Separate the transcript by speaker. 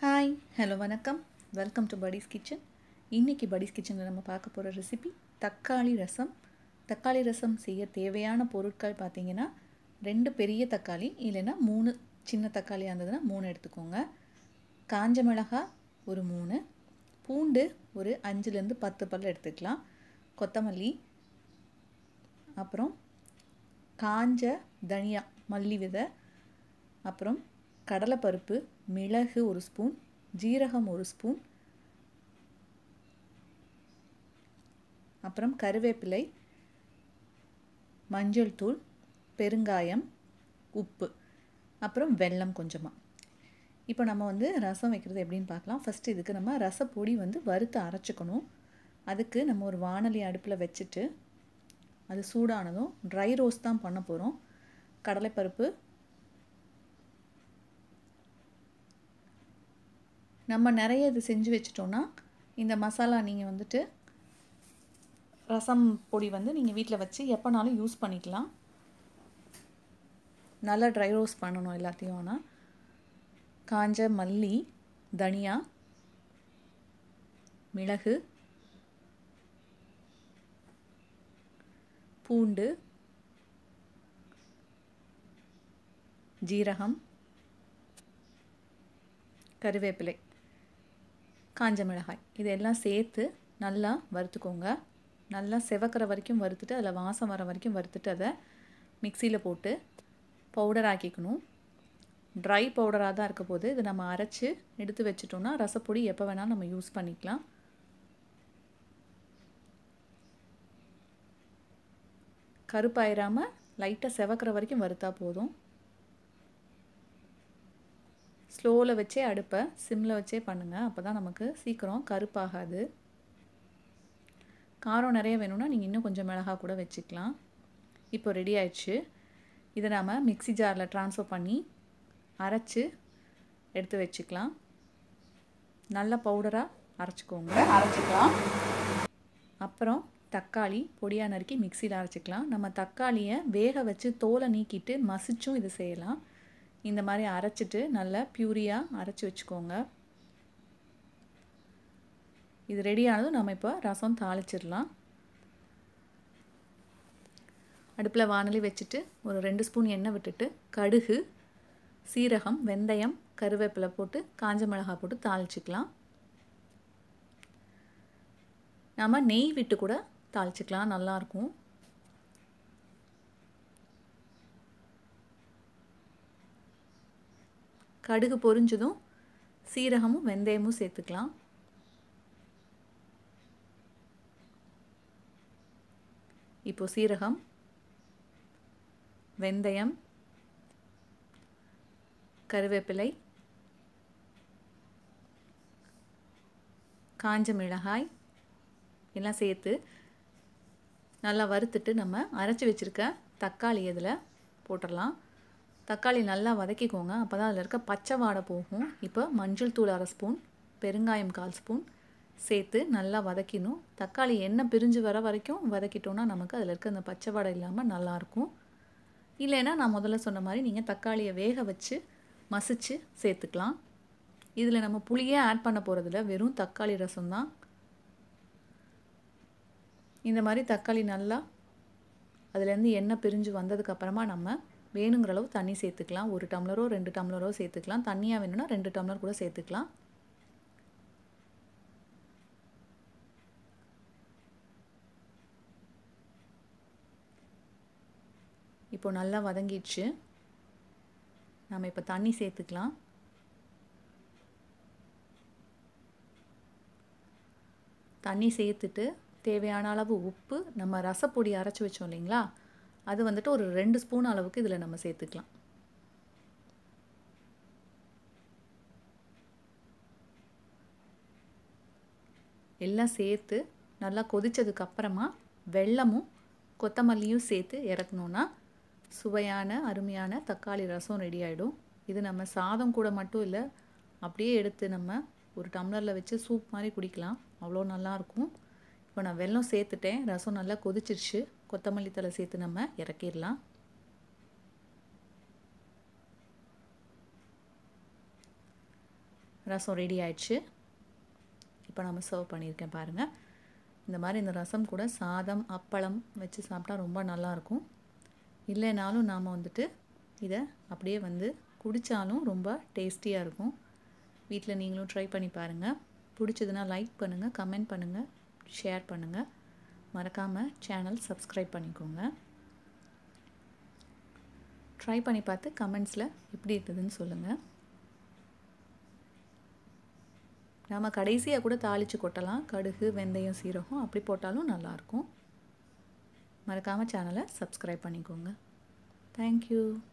Speaker 1: hi hello வணக்கம் welcome to படீஸ் kitchen இன்றைக்கி படீஸ் கிச்சனில் நம்ம பார்க்க போகிற ரெசிபி தக்காளி ரசம் தக்காளி ரசம் செய்ய தேவையான பொருட்கள் பார்த்தீங்கன்னா ரெண்டு பெரிய தக்காளி இல்லைன்னா மூணு சின்ன தக்காளியாக இருந்ததுன்னா மூணு எடுத்துக்கோங்க காஞ்ச மிளகாய் ஒரு மூணு பூண்டு ஒரு அஞ்சுலேருந்து பத்து பல் எடுத்துக்கலாம் கொத்தமல்லி அப்புறம் காஞ்ச தனியா மல்லி விதை அப்புறம் கடலைப்பருப்பு மிளகு ஒரு ஸ்பூன் ஜீரகம் ஒரு ஸ்பூன் அப்புறம் கருவேப்பிலை மஞ்சள் தூள் பெருங்காயம் உப்பு அப்புறம் வெல்லம் கொஞ்சமாக இப்போ நம்ம வந்து ரசம் வைக்கிறது எப்படின்னு பார்க்கலாம் ஃபஸ்ட்டு இதுக்கு நம்ம ரசப்பொடி வந்து வறுத்து அரைச்சிக்கணும் அதுக்கு நம்ம ஒரு வானொலி அடுப்பில் வச்சுட்டு அது சூடானதும் ட்ரை ரோஸ்ட் தான் பண்ண போகிறோம் கடலைப்பருப்பு நம்ம நிறைய இது செஞ்சு வச்சிட்டோன்னா இந்த மசாலா நீங்கள் வந்துட்டு ரசம் பொடி வந்து நீங்கள் வீட்டில் வச்சு எப்போனாலும் யூஸ் பண்ணிக்கலாம் நல்லா ட்ரை ரோஸ்ட் பண்ணணும் எல்லாத்தையும் ஆனால் காஞ்ச மல்லி தனியா மிளகு பூண்டு ஜீரகம் கருவேப்பிலை காஞ்ச மிளகாய் இதெல்லாம் சேர்த்து நல்லா வறுத்துக்கோங்க நல்லா செவக்கிற வரைக்கும் வறுத்துட்டு அதில் வாசம் வர வரைக்கும் வறுத்துட்டு அதை மிக்சியில் போட்டு பவுடர் ஆக்கிக்கணும் ட்ரை பவுடராக தான் இருக்க போது இதை நம்ம அரைச்சி எடுத்து வச்சிட்டோம்னா ரசப்பொடி எப்போ வேணாலும் நம்ம யூஸ் பண்ணிக்கலாம் கருப்பாயிராமல் லைட்டாக செவக்கிற வரைக்கும் வறுத்தா போதும் ஸ்லோவில் வச்சே அடுப்பை சிம்மில் வச்சே பண்ணுங்கள் அப்போ தான் நமக்கு சீக்கிரம் கருப்பாகாது காரம் நிறைய வேணும்னா நீங்கள் இன்னும் கொஞ்சம் மிளகா கூட வச்சுக்கலாம் இப்போ ரெடி ஆயிடுச்சு இதை நாம் மிக்சி ஜாரில் ட்ரான்ஸ்ஃபர் பண்ணி அரைச்சி எடுத்து வச்சுக்கலாம் நல்ல பவுடராக அரைச்சிக்கோங்க
Speaker 2: அரைச்சிக்கலாம்
Speaker 1: அப்புறம் தக்காளி பொடியாக நறுக்கி மிக்சியில் அரைச்சிக்கலாம் நம்ம தக்காளியை வேக வச்சு தோலை நீக்கிட்டு மசிச்சும் இது செய்யலாம் இந்த மாதிரி அரைச்சிட்டு நல்லா பியூரியாக அரைச்சி வச்சுக்கோங்க இது ரெடி ஆனதும் நம்ம இப்போ ரசம் தாளிச்சிடலாம் அடுப்பில் வானலி வச்சுட்டு ஒரு ரெண்டு ஸ்பூன் எண்ணெய் விட்டுட்டு கடுகு சீரகம் வெந்தயம் கருவேப்பிலை போட்டு காஞ்ச மிளகாய் போட்டு தாளிச்சிக்கலாம் நாம் நெய் விட்டு கூட தாளிச்சிக்கலாம் நல்லாயிருக்கும் கடுகு பொரிஞ்சதும் சீரகமும் வெந்தயமும் சேர்த்துக்கலாம் இப்போ சீரகம் வெந்தயம் கருவேப்பிலை காஞ்ச மிளகாய் எல்லாம் சேர்த்து நல்லா வறுத்துட்டு நம்ம அரைச்சி வச்சுருக்க தக்காளி இதில் போட்டுடலாம் தக்காளி நல்லா வதக்கிக்கோங்க அப்போ தான் அதில் இருக்க பச்சை வாடை போகும் இப்போ மஞ்சள் தூள் அரை ஸ்பூன் பெருங்காயம் கால் ஸ்பூன் சேர்த்து நல்லா வதக்கிடணும் தக்காளி எண்ணெய் பிரிஞ்சு வர வரைக்கும் வதக்கிட்டோன்னா நமக்கு அதில் இருக்க அந்த பச்சை வாடை இல்லாமல் நல்லாயிருக்கும் இல்லைன்னா நான் முதல்ல சொன்ன மாதிரி நீங்கள் தக்காளியை வேக வச்சு மசிச்சு சேர்த்துக்கலாம் இதில் நம்ம புளியே ஆட் பண்ண போகிறதில்ல வெறும் தக்காளி ரசம் தான் இந்த மாதிரி தக்காளி நல்லா அதுலேருந்து எண்ணெய் பிரிஞ்சு வந்ததுக்கப்புறமா நம்ம வேணுங்கிற அளவு தண்ணி சேர்த்துக்கலாம் ஒரு டம்ளரோ ரெண்டு டம்ளரோ சேர்த்துக்கலாம் தண்ணியாக வேணும்னா ரெண்டு டம்ளர் கூட சேர்த்துக்கலாம் இப்போ நல்லா வதங்கிடுச்சு நம்ம இப்போ தண்ணி சேர்த்துக்கலாம் தண்ணி சேர்த்துட்டு தேவையான அளவு உப்பு நம்ம ரசப்பொடி அரைச்சி வச்சோம் இல்லைங்களா அது வந்துட்டு ஒரு ரெண்டு ஸ்பூன் அளவுக்கு இதில் நம்ம சேர்த்துக்கலாம் எல்லாம் சேர்த்து நல்லா கொதித்ததுக்கு அப்புறமா வெல்லமும் கொத்தமல்லியும் சேர்த்து இறக்கணுன்னா சுவையான அருமையான தக்காளி ரசம் ரெடி ஆகிடும் இது நம்ம சாதம் கூட மட்டும் இல்லை அப்படியே எடுத்து நம்ம ஒரு டம்ளரில் வச்சு சூப் மாதிரி குடிக்கலாம் அவ்வளோ நல்லாயிருக்கும் இப்போ நான் வெல்லம் சேர்த்துட்டேன் ரசம் நல்லா கொதிச்சிருச்சு கொத்தமல்லி தலை சேர்த்து நம்ம இறக்கிடலாம் ரசம் ரெடி ஆயிடுச்சு இப்போ நம்ம சர்வ் பண்ணியிருக்கேன் பாருங்கள் இந்த மாதிரி இந்த ரசம் கூட சாதம் அப்பளம் வச்சு சாப்பிட்டா ரொம்ப நல்லாயிருக்கும் இல்லைனாலும் நாம் வந்துட்டு இதை அப்படியே வந்து குடித்தாலும் ரொம்ப டேஸ்டியாக இருக்கும் வீட்டில் நீங்களும் ட்ரை பண்ணி பாருங்கள் பிடிச்சதுன்னா லைக் பண்ணுங்கள் கமெண்ட் பண்ணுங்கள் ஷேர் பண்ணுங்கள் மறக்காமல் சேனல் சப்ஸ்கிரைப் பண்ணிக்கோங்க ட்ரை பண்ணி பார்த்து கமெண்ட்ஸில் எப்படி இருக்குதுன்னு சொல்லுங்கள் நம்ம கடைசியாக கூட தாளித்து கொட்டலாம் கடுகு வெந்தயம் சீரகம் அப்படி போட்டாலும் நல்லாயிருக்கும் மறக்காமல் சேனலை சப்ஸ்கிரைப் பண்ணிக்கோங்க தேங்க்யூ